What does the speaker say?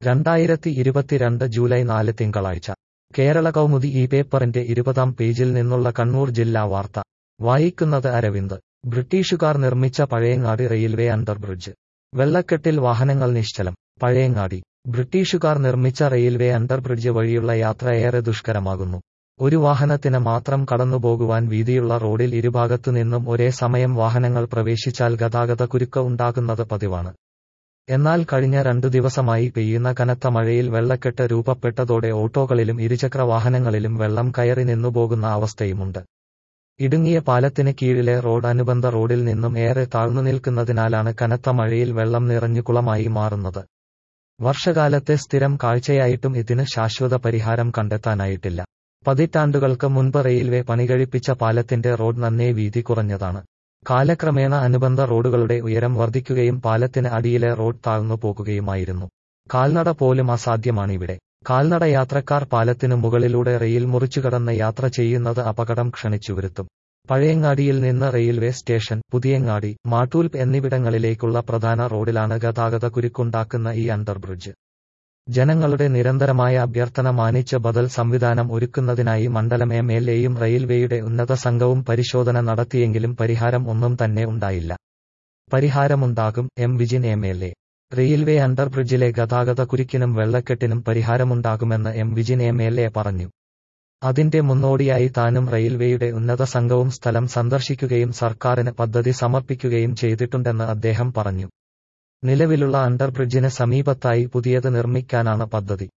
രണ്ടായിരത്തി ഇരുപത്തിരണ്ട് ജൂലൈ നാല് തിങ്കളാഴ്ച കേരള കൗമുദി ഈ പേപ്പറിന്റെ ഇരുപതാം പേജിൽ നിന്നുള്ള കണ്ണൂർ ജില്ലാ വാർത്ത വായിക്കുന്നത് അരവിന്ദ് ബ്രിട്ടീഷുകാർ നിർമ്മിച്ച പഴയങ്ങാടി റെയിൽവേ അണ്ടർബ്രിഡ്ജ് വെള്ളക്കെട്ടിൽ വാഹനങ്ങൾ നിശ്ചലം പഴയങ്ങാടി ബ്രിട്ടീഷുകാർ നിർമ്മിച്ച റെയിൽവേ അണ്ടർബ്രിഡ്ജ് വഴിയുള്ള യാത്ര ഏറെ ദുഷ്കരമാകുന്നു ഒരു വാഹനത്തിന് മാത്രം കടന്നുപോകുവാൻ വീതിയുള്ള റോഡിൽ ഇരുഭാഗത്തുനിന്നും ഒരേ സമയം വാഹനങ്ങൾ പ്രവേശിച്ചാൽ ഗതാഗത കുരുക്ക് ഉണ്ടാകുന്നത് പതിവാണ് എന്നാൽ കഴിഞ്ഞ രണ്ടു ദിവസമായി പെയ്യുന്ന കനത്ത മഴയിൽ വെള്ളക്കെട്ട് രൂപപ്പെട്ടതോടെ ഓട്ടോകളിലും ഇരുചക്ര വാഹനങ്ങളിലും വെള്ളം കയറി നിന്നുപോകുന്ന അവസ്ഥയുമുണ്ട് ഇടുങ്ങിയ പാലത്തിന് കീഴിലെ റോഡ് അനുബന്ധ റോഡിൽ നിന്നും ഏറെ താഴ്ന്നു നിൽക്കുന്നതിനാലാണ് കനത്ത മഴയിൽ വെള്ളം നിറഞ്ഞു കുളമായി മാറുന്നത് വർഷകാലത്തെ സ്ഥിരം കാഴ്ചയായിട്ടും ഇതിന് ശാശ്വത പരിഹാരം കണ്ടെത്താനായിട്ടില്ല പതിറ്റാണ്ടുകൾക്ക് മുൻപ് റെയിൽവേ പണികഴിപ്പിച്ച പാലത്തിന്റെ റോഡ് നന്നേ വീതി കുറഞ്ഞതാണ് കാലക്രമേണ അനുബന്ധ റോഡുകളുടെ ഉയരം വർദ്ധിക്കുകയും പാലത്തിന് അടിയിലെ റോഡ് താഴ്ന്നു പോകുകയുമായിരുന്നു കാൽനട പോലും അസാധ്യമാണിവിടെ കാൽനട യാത്രക്കാർ പാലത്തിനു മുകളിലൂടെ റെയിൽ മുറിച്ചുകടന്ന് യാത്ര ചെയ്യുന്നത് അപകടം ക്ഷണിച്ചുവരുത്തും പഴയങ്ങാടിയിൽ നിന്ന് റെയിൽവേ സ്റ്റേഷൻ പുതിയങ്ങാടി മാട്ടൂൽപ്പ് എന്നിവിടങ്ങളിലേക്കുള്ള പ്രധാന റോഡിലാണ് ഗതാഗത കുരുക്കുണ്ടാക്കുന്ന ഈ അണ്ടർബ്രിഡ്ജ് ജനങ്ങളുടെ നിരന്തരമായ അഭ്യർത്ഥന മാനിച്ച് ബദൽ സംവിധാനം ഒരുക്കുന്നതിനായി മണ്ഡലം എം എൽ എയും റെയിൽവേയുടെ ഉന്നത സംഘവും പരിശോധന നടത്തിയെങ്കിലും പരിഹാരം ഒന്നും തന്നെ ഉണ്ടായില്ല പരിഹാരമുണ്ടാകും M Vijin M L A railway അണ്ടർബ്രിഡ്ജിലെ ഗതാഗത കുരുക്കിനും വെള്ളക്കെട്ടിനും പരിഹാരമുണ്ടാകുമെന്ന് M Vijin M L A പറഞ്ഞു അതിന്റെ മുന്നോടിയായി താനും റെയിൽവേയുടെ ഉന്നത സംഘവും സ്ഥലം സന്ദർശിക്കുകയും സർക്കാരിന് പദ്ധതി സമർപ്പിക്കുകയും ചെയ്തിട്ടുണ്ടെന്ന് അദ്ദേഹം പറഞ്ഞു നിലവിലുള്ള അണ്ടർബ്രിഡ്ജിന് സമീപത്തായി പുതിയത് നിർമ്മിക്കാനാണ് പദ്ധതി